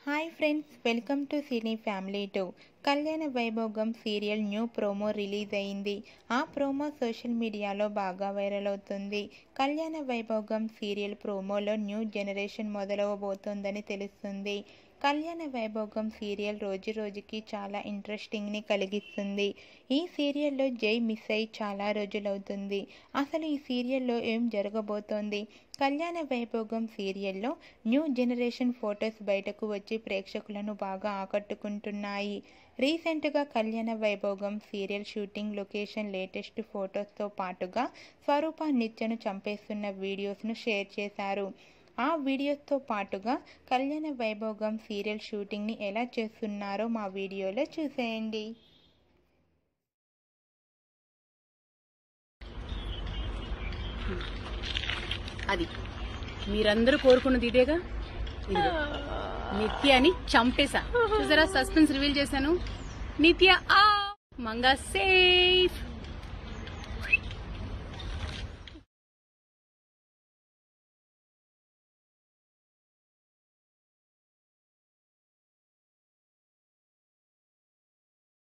Hi friends welcome to cine family to Kalyana Vaibhogam serial new promo release అయింది ఆ promo social మీడియాలో బాగా viral అవుతుంది కళ్యాణ వైభోగం సీరియల్ ప్రోమోలో న్యూ జనరేషన్ మొదలవబోతోందని తెలుస్తుంది కళ్యాణ వైభోగం సీరియల్ రోజు రోజుకి చాలా ఇంట్రెస్టింగ్ని కలిగిస్తుంది ఈ సీరియల్లో జై మిస్ అయి చాలా రోజులవుతుంది అసలు ఈ సీరియల్లో ఏం జరగబోతోంది కళ్యాణ వైభోగం సీరియల్లో న్యూ జనరేషన్ ఫొటోస్ బయటకు వచ్చి ప్రేక్షకులను బాగా ఆకట్టుకుంటున్నాయి రీసెంట్గా Kalyana Vaibhogam serial shooting location latest ఫొటోస్తో పాటుగా స్వరూప నిత్యను చంపేస్తున్న వీడియోస్ను షేర్ చేశారు ఆ వీడియోస్తో పాటుగా కళ్యాణ వైభోగం సీరియల్ షూటింగ్ని ఎలా చేస్తున్నారో మా వీడియోలో చూసేయండి అది మీరందరూ కోరుకున్నది ఇదేగా ఇదిగో. నిత్యాని చంపేశా చూసారా సస్పెన్స్ రివీల్ చేశాను నిత్య ఆ మంగా సేఫ్